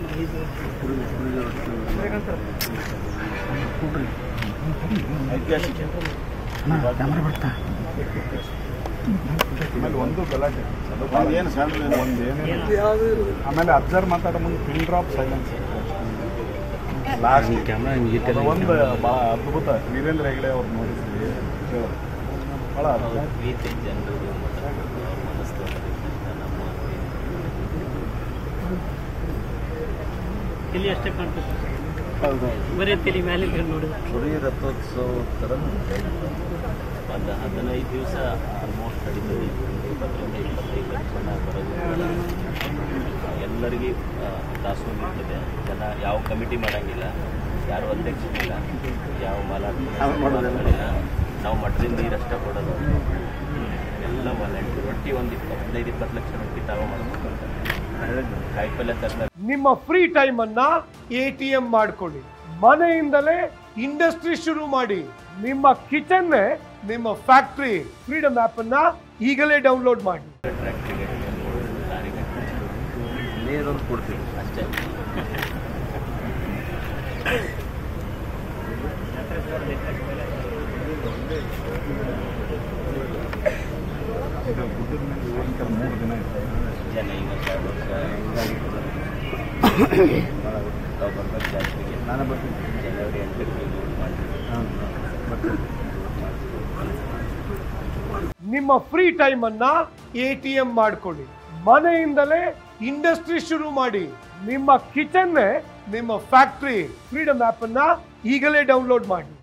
ಐತಿಹಾಸಿಕ ಆಮೇಲೆ ಒಂದು ಗಲಾಟೆ ಏನು ಸಣ್ಣ ಒಂದು ಏನೇನು ಆಮೇಲೆ ಅಬ್ಸರ್ವ್ ಮಾತಾಡೋ ಮುಂದೆ ಪಿನ್ ಡ್ರಾಪ್ ಸೈಲೆನ್ಸ್ ಲಾಸ್ಟ್ ಅದು ಒಂದು ಭಾಳ ಅದ್ಭುತ ವೀರೇಂದ್ರ ಹೆಗಡೆ ಅವ್ರು ನೋಡಿದ್ವಿ ಹೇಳೋದು. ಭಾಳ ಅದ್ಭುತ ಪ್ರೀತಿ ಜನರು ಮತ್ತು ಮನಸ್ತೋಷದಿಂದ ನಮ್ಮ ತಲೆ ಅಷ್ಟೇ ಕಾಣ್ತದೆ ಹೌದು ಬರೀ ತಲೆ ಮೇಲೆ ನೋಡಿದ ಕುರಿ ರಥೋತ್ಸವ ಥರ ಒಂದು ಹದಿನೈದು ದಿವಸ ಆಲ್ಮೋಸ್ಟ್ ನಡೀತದೆ ಇಪ್ಪತ್ತರಿಂದ ಇಪ್ಪತ್ತೈದು ಲಕ್ಷ ಜನ ಬರೋದು ಎಲ್ಲರಿಗೂ ದಾಸೋಹ ಇರ್ತದೆ ಜನ ಯಾವ ಕಮಿಟಿ ಮಾಡೋಂಗಿಲ್ಲ ಯಾರು ಅಧ್ಯಕ್ಷರಿಲ್ಲ ಯಾವ ಅವ್ರು ಮಾಡೋದಿಲ್ಲ. ಮಾಲಾಟಿಲ್ಲ ನಾವು ಮಠದಿಂದ ನೀರಷ್ಟೇ ಕೊಡೋದು ಎಲ್ಲ ವಾಲಂಟಿ ರೊಟ್ಟಿ ಒಂದು ಇಪ್ಪ ಹದಿನೈದು ಇಪ್ಪತ್ತು ಲಕ್ಷ ರೊಟ್ಟಿ ತಾವು ಮಾಡ್ಕೊಂಡು ಕಾಯಿಪಲ್ಯ ತರಕಾರಿ ನಿಮ್ಮ ಫ್ರೀ ಟೈಮ್ ಅನ್ನ ಎ ಟಿ ಎಂ ಮಾಡ್ಕೊಳ್ಳಿ ಮನೆಯಿಂದಲೇ ಇಂಡಸ್ಟ್ರಿ ಶುರು ಮಾಡಿ ನಿಮ್ಮ ಕಿಚನ್ ನಿಮ್ಮ ಫ್ಯಾಕ್ಟ್ರಿ ಫ್ರೀಡಮ್ ಆಪ್ ಅನ್ನ ಈಗಲೇ ಡೌನ್ಲೋಡ್ ಮಾಡಿ ಟ್ರ್ಯಾಕ್ಟ್ರಿಗೆ ಲಾರಿಗೆ ನೀರೊಂದು ಕೊಡ್ತೀವಿ ಅಷ್ಟೇ ಇದು ಗುಡ್ಡದ ಮೇಲೆ ಭಯಂಕರ ಮೂರು ದಿನ ಇತ್ತು ಜನ ಇವತ್ತು ಎರಡು ವರ್ಷ ತಾವು ಬರ್ಬೇಕು ಜಾತ್ರೆಗೆ ನಾನು ಬರ್ತೀನಿ ಜನವರಿ ಎಂಟಕ್ಕೆ ಊಟ ಮಾಡ್ತೀವಿ ನಿಮ್ಮ ಫ್ರೀ ಟೈಮ್ ಅನ್ನ ಎ ಟಿ ಎಂ ಮಾಡ್ಕೊಳ್ಳಿ ಮನೆಯಿಂದಲೇ ಇಂಡಸ್ಟ್ರಿ ಶುರು ಮಾಡಿ ನಿಮ್ಮ ಕಿಚನ್ ನಿಮ್ಮ ಫ್ಯಾಕ್ಟ್ರಿ ಫ್ರೀಡಮ್ ಆಪ್ ಅನ್ನ ಈಗಲೇ ಡೌನ್ಲೋಡ್ ಮಾಡಿ